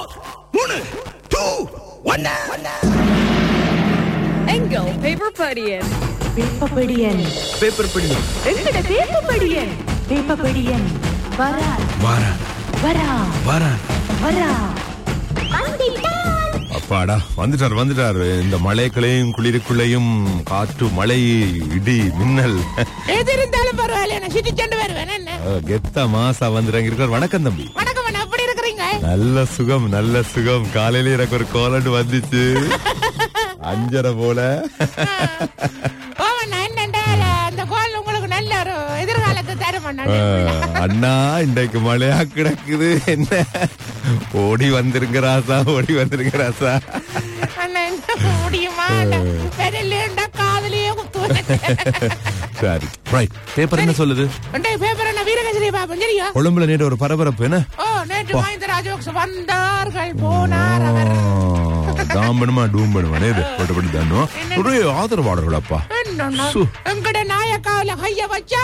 மூணு டூ ஒன்னு எங்கள் பேப்பர் படியன் வேப்பப்படியன் பேப்பர் படி எங்கட வேப்பப்படியன் வேப்பப்படியன் வரா வாரா வரா வாரா வரா அப்பாடா வந்துட்டார் வந்துட்டார் இந்த மழைக்குள்ளையும் குளிருக்குள்ளையும் காற்று மழை இடி மின்னல் எது இருந்தாலும் பரவாயில்ல நான் சிட்டி சென்று வருவேன் என்ன அஹ், கெத்தா மாசா வந்துட்டாங்க இருக்கிறார் வணக்கம் தம்பி வணக்கம் அண்ணா எப்படி இருக்கிறீங்க நல்ல சுகம் நல்ல சுகம் காலையில எனக்கு ஒரு கோலண்டு வந்துச்சு அஞ்சரை போல ஓமண்ணா என்னண்டா அந்த கோல் உங்களுக்கு நல்ல ஒரு எதிர்காலத்தை தரும் அண்ணா அஹ், அண்ணா இன்றைக்கு மழையா கிடக்குது என்ன ஓடி வந்திருங்க ராசா ஓடி வந்திருங்க ராசா அண்ணா என்ன முடியுமா அண்ணா விரலேண்டா காதலியே குத்துவேன் சரி ரைட் பேப்பர் என்ன சொல்லுது அண்டே பேப்பர் என்ன வீரகஜினி பாப்பன் சரியா கொழும்புல நேற்று ஒரு பரபரப்பு என்ன ஓ நேற்று மஹிந்த ராஜபக்ச வந்தார்கள் போனார் அவர் தாம்பணுமா டூம்பணுமா நேரு போட்டு போட்டு தானோ ஒரு ஆதரவாளர்கள் அப்பா என்னண்ணா சு. எங்கட நாயக்காவில கைய வச்சா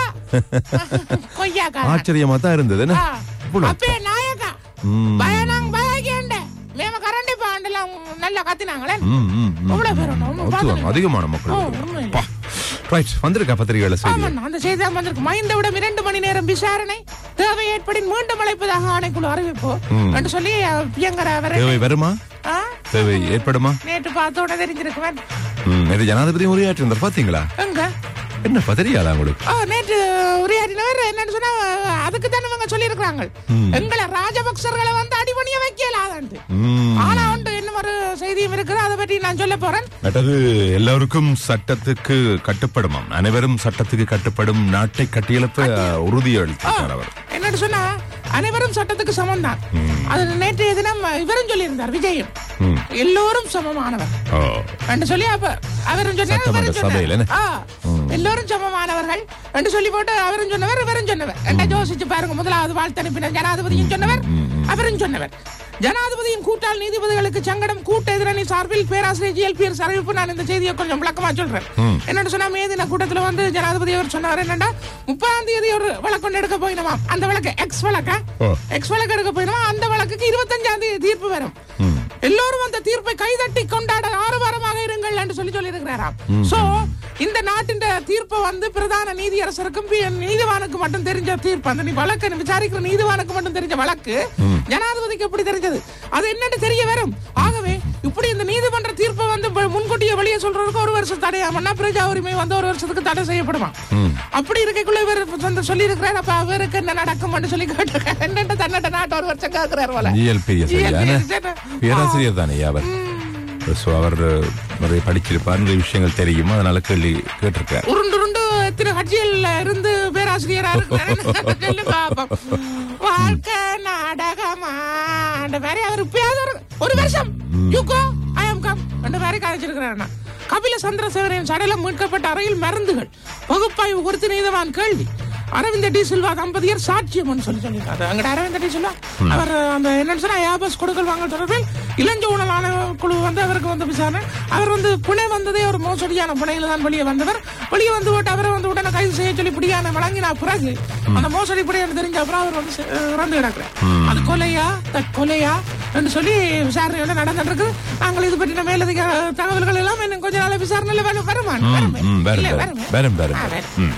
கொய்யாக்கா ஆச்சரியமா தான் இருந்தது என்ன இவ்வளவு. அப்பே நாயக்கா ம். பயனாங் பயகேண்ட மேம கரண்டி பாண்டலாம் நல்லா கத்தினாங்களே ம், ம், ம். அவ்வளவு பேர் ஒண்ணும் ஒண்ணும் அற்புதம். பார்த்ததில்லை. அதிகமான மக்கள் ஓ, வருகிறாங்க. உண்மையிலே. அப்பா. ரைட் வந்திருக்கா பத்திரிகைகள செய்தி ஆமாண்ணா, அந்த செய்தி தான் வந்திருக்கு மைந்தவிடம் இரண்டு மணி நேரம் விசாரணை தேவை ஏற்படின் மீண்டும் அழைப்பதாக ஆணைக்குழு அறிவிப்பு என்று சொல்லி அஹ், பிரியங்கர அவர் தேவை வருமா ஆ? தேவை ஏற்படுமா நேற்று பார்த்தோட தெரிஞ்சிருக்குவேன் ம், நேற்று ஜனாதிபதி உரையாற்றிருந்தார் பாத்தீங்களா எங்க என்ன பத்திரிகையாளா உங்களுக்கு ஓ நேற்று உரையாடினவர் என்னன்னு சொன்னா அதுக்கு தானே இவங்க சொல்லியிருக்கிறாங்க எங்களை ராஜபக்சர்களை வந்து அடிபணிய வைக்கலாதான்ட்டு ம், ஆனா உண்டு இன்னும் ஒரு செய்தியும் இருக்குது அதை பற்றி நான் சொல்ல போறேன் மற்றது எல்லோருக்கும் சட்டத்துக்கு கட்டுப்படுமாம் அனைவரும் சட்டத்துக்கு கட்டுப்படும் நாட்டை கட்டியெழுப்ப உறுதியளித்தார் அவர் என்னன்னு சொன்னா அனைவரும் சட்டத்துக்கு சமம் தான் அது நேற்றைய தினம் இவரும் சொல்லியிருந்தார் விஜயும் ம். எல்லோரும் சமமானவர் ஓ, என்று சொல்லி அப்ப அவரும் சொன்னார் சட்டமன்ற இவரும் சொன்னார். சபையில என்ன? ஆ, எல்லோரும் சமமானவர்கள் என்று சொல்லி போட்டு அவரும் சொன்னவர் இவரும் சொன்னவர் என்ன யோசிச்சு பாருங்க முதலாவது வாழ்த்து அனுப்பின ஜனாதிபதியும் சொன்னவர் அவரும் சொன்னவர் ஜனாதிபதியின் கூட்டால் நீதிபதிகளுக்கு சங்கடம் கூட்ட எதிரணி சார்பில் பேராசிரியர் ஜிஎல் பி அறிவிப்பு நான் இந்த செய்தியை கொஞ்சம் விளக்கமா சொல்றேன் என்னன்னு சொன்னா மே தின கூட்டத்துல வந்து ஜனாதிபதி அவர் சொன்னவர் என்னன்னா முப்பதாம் தேதி ஒரு வழக்கு ஒன்று எடுக்க போயினமா அந்த வழக்கு எக்ஸ் வழக்கா ஓ. எக்ஸ் வழக்கு எடுக்க போயினமா அந்த வழக்குக்கு இருபத்தஞ்சாம் தேதி தீர்ப்பு வரும் எல்லோரும் அந்த தீர்ப்பை கைதட்டி கொண்டாட ஆரவாரமாக இருங்கள் என்று சொல்லி சொல்லி இருக்கிறாராம் சோ இந்த நாட்டின் தீர்ப்பை வந்து பிரதான நீதியரசருக்கும் பி- நீதிவானுக்கு மட்டும் தெரிஞ்ச தீர்ப்பு அந்த நீ வழக்கு விசாரிக்கிற நீதிவானுக்கு மட்டும் தெரிஞ்ச வழக்கு ஜனாதிபதிக்கு எப்படி தெரிஞ்சது அது என்னன்னு தெரிய வரும் ஆகவே இப்படி இந்த நீதிமன்ற தீர்ப்பை வந்து ப- முன்கூட்டியே வெளியே சொல்றதுக்கு ஒரு வருஷம் தடையாமன்னா பிரஜா உரிமை வந்து ஒரு வருஷத்துக்கு தடை செய்யப்படுமா அப்படி இருக்கக்குள்ள இவர் வந்து சொல்லி இருக்கிறார் அப்ப அவருக்கு என்ன நடக்கும்னு சொல்லி கேட்டு என்னட்ட தன்னட்ட நாட்டு ஒரு வருஷம் கேட்கிறார் போல ஜிஎல்பி GLP பேராசிரியர் தானே அவர் So, அவர் நிறைய படிச்சிருப்பார் நிறைய விஷயங்கள் தெரியும் அதனால கேள்வி கேட்டிருக்கார் உருண்டு உருண்டு திரு கட்சியில் இருந்து பேராசிரியரா இருக்கிறாரு சொல்லு பாப்போம். வாழ்க்கை நாடகமா அந்த மாதிரி அவர் இப்பயாவது ஒரு- ஒரு வருஷம் யூகோ ஐ எம் கம் அந்த மாதிரி கதைச்சிருக்கிறார் கபில சந்திரசேகரின் சடலம் மீட்கப்பட்ட அறையில் மருந்துகள் பகுப்பாய்வு குறித்து நீதவான் கேள்வி அரவிந்த டி சில்வா தம்பதியர் சாட்சியம் சொல்லி சொல்லியிருக்காரு அங்கட அரவிந்த டி சில்வா அவர் அந்த என்னன்னு சொன்னா ஏபஸ் கொடுக்கல் வாங்கல் தொடர்பில் இளஞ்ச உணவான குழு வந்து அவருக்கு வந்து விசாரணை அவர் வந்து புனே வந்ததே ஒரு மோசடியான புனையில தான் வெளியே வந்தவர் வெளியே வந்து விட்டு அவரை வந்து உடனே கைது செய்ய சொல்லி பிடியான வழங்கின பிறகு அந்த மோசடி பிடியான தெரிஞ்ச அப்புறம் அவர் வந்து செ- இறந்து கிடக்குறார் அது கொலையா தற்கொலையா என்று சொல்லி விசாரணையோட நடந்துட்டு நாங்கள் இது பற்றின மேலதிக தகவல்கள் எல்லாம் இன்னும் கொஞ்ச நாள் விசாரணையில வேணும் வருமான் வருமே. ம், வரும், இல்ல, வரும். வருமே. வரும், வரும், ஆ, வரும். வரும்.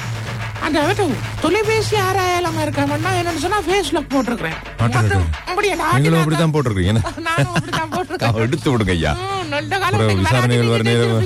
அந்த அவட்ட தொலைபேசி ஆராயலாம் இருக்கவன்னா என்னன்னு சொன்னா ஃபேஸ்புக் போட்டிருக்கிறேன் மாட்டேன் மொத்தம் அப்படியே நீங்களும் அப்படித்தான் போட்டிருக்கீங்க என்ன? நானும் அப்படித்தான் போட்டிருக்கேன் எடுத்து விடுங்க ஐயா ம், நல்ல அப்புறம் காலம் விசாரணைகள் வர நேரம்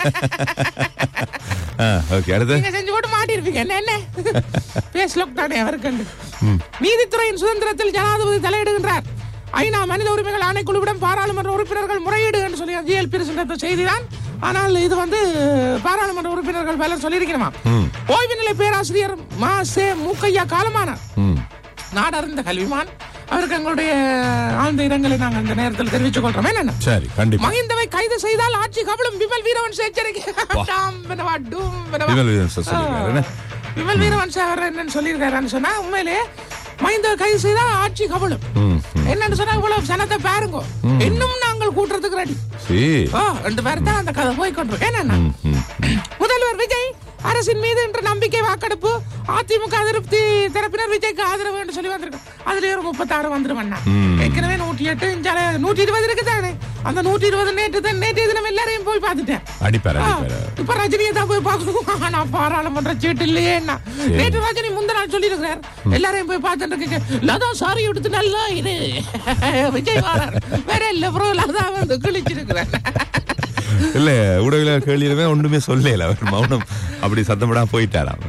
ஓகே அடுத்து நீங்க செஞ்சு போட்டு மாட்டிருப்பீங்க என்ன என்ன பேஸ்லோக் தானே அவருக்கு நீதித்துறையின் சுதந்திரத்தில் ஜனாதிபதி தலையிடுகின்றார் ஐநா மனித உரிமைகள் ஆணைக்குழுவிடம் பாராளுமன்ற உறுப்பினர்கள் முறையீடு என்று சொல்லி ஜிஎல்பி சென்ற செய்திதான் ஆனால் இது வந்து பாராளுமன்ற உறுப்பினர்கள் பலர் சொல்லியிருக்கிறோமா ஓய்வு நிலை பேராசிரியர் மா சே மூக்கையா காலமானார் ம். நாடறிந்த கல்விமான் அவருக்கு எங்களுடைய ஆழ்ந்த இரங்கலை நாங்கள் இந்த நேரத்தில் தெரிவித்துக் கொள்றோம் என்னென்ன சரி கண்டிப்பா மகிந்தவை கைது செய்தால் ஆட்சி கபலும் விமல் வீரவன்ஸ் எச்சரிக்கை டாம் பினவா, டூம் பினவா. விமல் வீரவன்ஸ் சொல்லியிருக்காரு, என்ன? ஆ, விமல் வீரவன்ஸ் அவர் என்னன்னு சொல்லியிருக்காருன்னு சொன்னா உண்மையிலே மகிந்தவை கைது செய்தால் ஆட்சி கபலும் ம், என்னன்னு சொன்னா இவ்வளவு சனத்தை பாருங்க இன்னும் நாங்கள் கூட்டுறதுக்கு ரெடி சரி ஓ ரெண்டு பேர் தான் அந்த கதை போய் கொண்டிருக்கேன் என்னன்னா முதல்வர் விஜய் அரசின் மீது இன்று நம்பிக்கை வாக்கெடுப்பு அதிமுக அதிருப்தி தரப்பினர் விஜய்க்கு ஆதரவு என்று சொல்லி வந்திருக்கு அதுல ஒரு முப்பத்தாறு வந்துருவண்ணா ஏற்கனவே நூற்றி எட்டு இஞ்சால நூற்றி இருபது இருக்குதானே அந்த நூற்றி இருபது நேற்று தான் நேற்று தினம் எல்லாரையும் போய் பார்த்துட்டேன் அடிப்பாரு ஆ, அடிப்பாரு இப்ப ரஜினியை தான் போய் பார்க்கணும் நான் பாராளுமன்ற சீட்டு இல்லையே நேற்று ரஜினி முந்த நாள் சொல்லி எல்லாரையும் போய் பார்த்துட்டு இருக்கீங்க லதா சாரி எடுத்து நல்லா இரு விஜய் வாரார் வேற இல்ல ப்ரோ லதா வந்து கிழிச்சிருக்கிறேன் இல்ல ஊடக கேள்வியிலுமே ஒண்ணுமே சொல்லல அவர் மௌனம் அப்படி சத்தமிடாம போயிட்டாராம்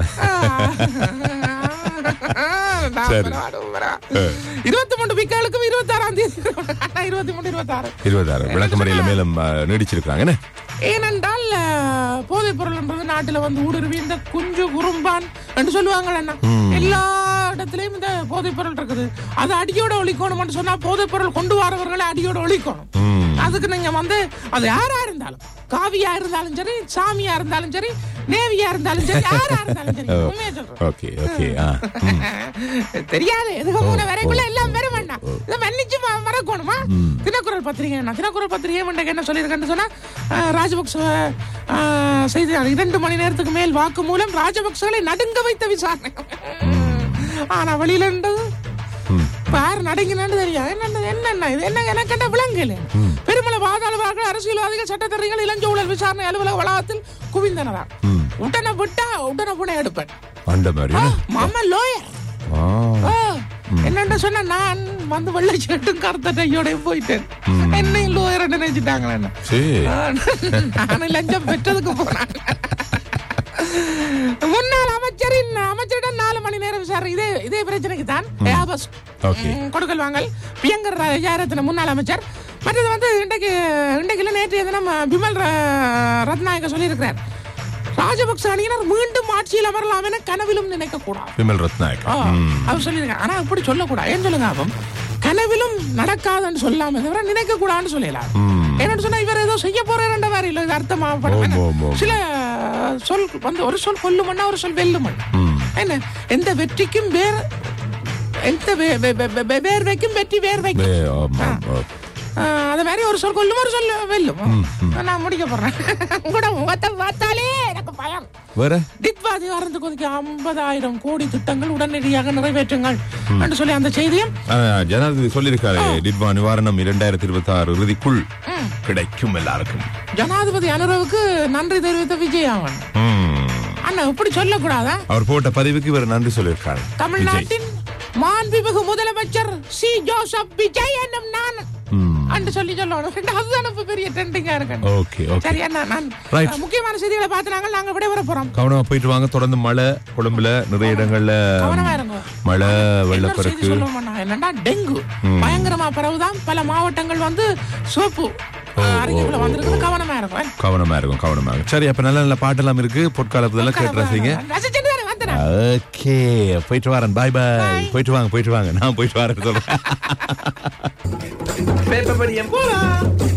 சரி. இருபத்தி மூன்று பிக்காலுக்கும் இருபத்தி ஆறாம் தேதி இருபத்தி மூணு இருபத்தி ஆறு இருபதாயிரம் விளக்கமறையில மேலும் ஆ, நீடிச்சிருக்காங்க என்ன ஏனென்றால் அஹ், போதைப் பொருள் என்பது நாட்டுல வந்து ஊடுருவி இந்த குஞ்சு குறும்பான் என்று சொல்லுவாங்க அண்ணா எல்லா இடத்துலயும் இந்த போதைப் பொருள் இருக்குது அது அடியோட ஒழிக்கணும் சொன்னா போதைப் பொருள் கொண்டு வரவர்களை அடியோட ஒழிக்கணும் அதுக்கு நீங்க வந்து அது யாரா இருந்தாலும் காவியா இருந்தாலும் சரி சாமியா இருந்தாலும் சரி நேவியா இருந்தாலும் சரி யாரா இருந்தாலும் சரி உண்மையா சொல்றேன் ஓகே ஓகே ஆ ம். தெரியாது எதுக்கு மூணு வரைக்குள்ள எல்லாம் வர வேண்டாம் இதை மன்னிச்சு ம- மறக்கணுமா தினக்குரல் பத்திரிகை என்ன தினக்குரல் பத்திரிகை இன்றைக்கு என்ன சொல்லியிருக்கேன்னு சொன்னா அஹ், ராஜபக்ச அஹ், செய்தி இரண்டு மணி நேரத்துக்கு மேல் வாக்கு மூலம் ராஜபக்சகளை நடுங்க வைத்த விசாரணை ஆனா வெளியில இருந்தது பார் நடுங்கினான்னு தெரியும் என்னது என்னென்ன இது என்ன எனக்கு என்ன விலங்குல பெருமள பாதாளவார்கள் அரசியல்வாதிகள் சட்டத்தரணிகள் இளஞ்சூழல் விசாரணை அலுவலக வளாகத்தில் குவிந்தனரா உடனே விட்டா உடனே புனை எடுப்பேன் அந்த மாதிரி என்ன? மாமா லோயர் ஆ என்னன்னு சொன்ன நான் வந்து வெள்ளை ஷர்ட்டும் கருத்த டையோட போயிட்டேன் என்னையும் லோயர் நினைச்சிட்டாங்களே என்ன சரி நானும் லஞ்சம் பெற்றதுக்கு போறேன் முன்னாள் அமைச்சரின் அமைச்சரிடம் நாலு மணி நேரம் விசாரணை இதே இதே பிரச்சனைக்கு தான் ஏபஸ் Okay. ம், கொடுக்கல் வாங்கல் பியங்கர் ஜாரத்தின முன்னாள் அமைச்சர் மற்றது வந்து இன்றைக்கு இன்றைக்கு இல்ல நேற்றைய தினம் பிமல் ர- ரத்நாயக சொல்லியிருக்கிறார் ராஜபக்ச அணியினர் மீண்டும் ஆட்சியில் அமரலாம் என கனவிலும் நினைக்க கூடாது விமல் ரத்நாயக் ஆ, அவர் சொல்லியிருக்காங்க ஆனா இப்படி சொல்லக்கூடாது ஏன் சொல்லுங்க அப்பம் கனவிலும் நடக்காதுன்னு சொல்லாம தவிர நினைக்க கூடாதுன்னு சொல்லலாம் என்னன்னு சொன்னா இவர் ஏதோ செய்ய போறாருன்ற மாதிரி இல்ல இது அர்த்தமா படம் ஓம், ஓம், ஓம். சில சொல் வந்து ஒரு சொல் கொல்லுமண்ணா ஒரு சொல் வெல்லுமண்ணா என்ன எந்த வெற்றிக்கும் வேற எந்த வே- வே- வே- வே- வேர்வைக்கும் வெற்றி வேர்வைக்கும் வே- ஆமா, ஆமா. ஆ, அது மாதிரி ஒரு சொல் கொல்லும் ஒரு சொல் வெல்லும் நான் முடிக்க போறேன் கூட முகத்தை பார்த்தாலே எனக்கு பயம் வேற டிட்வா அதிகாரத்துக்கு ஒதுக்கி ஐம்பதாயிரம் கோடி திட்டங்கள் உடனடியாக நிறைவேற்றுங்கள் என்று சொல்லி அந்த செய்தியும் ஆ, ஜனாதிபதி சொல்லியிருக்காரு டிட்வா நிவாரணம் இரண்டாயிரத்தி இருபத்தி ஆறு இறுதிக்குள் கிடைக்கும் எல்லாருக்கும் ஜனாதிபதி அனுரவுக்கு நன்றி தெரிவித்த விஜயாவன் ம். அண்ணா இப்படி சொல்லக்கூடாதா அவர் போட்ட பதிவுக்கு இவர் நன்றி சொல்லியிருக்காரு விஜய். தமிழ்நாட்டின் மாண்புமிகு முதலமைச்சர் சி ஜோசப் விஜய் என்னும் நான் ம். அன்று சொல்லி சொல்லணும் அதுதான் இப்ப பெரிய ட்ரெண்டிங்கா இருக்கு ஓகே ஓகே சரி அண்ணா நான் Right. அஹ், முக்கியமான செய்திகளை பார்த்து நாங்க விட வர போறோம் கவனமா போயிட்டு வாங்க தொடர்ந்து மழை கொழும்புல நிறைய இடங்கள்ல கவனமா இருங்க. மழை இன்னொரு செய்தி வெள்ளப்பெருக்கு சொல்லுவோம்னா, என்னன்னா டெங்கு பயங்கரமா பரவுதான் பல மாவட்டங்கள் வந்து சிவப்பு அறிக்கைக்குள்ள வந்திருக்குது கவனமா இருக்கும் கவனமா இருக்கும் கவனமா இருக்கும் சரி அப்ப நல்ல நல்ல பாட்டெல்லாம் இருக்கு பொற்காலத்துல கேட்டு ரசிங்க ரசிச்சுட்டு தானே வந்துடுறேன் ஓகே போயிட்டு வரேன் பாய் பாய் போயிட்டு வாங்க போயிட்டு வாங்க நான் போயிட்டு வரேன் சொல்றேன் பேப்பர் படியம் போலாம்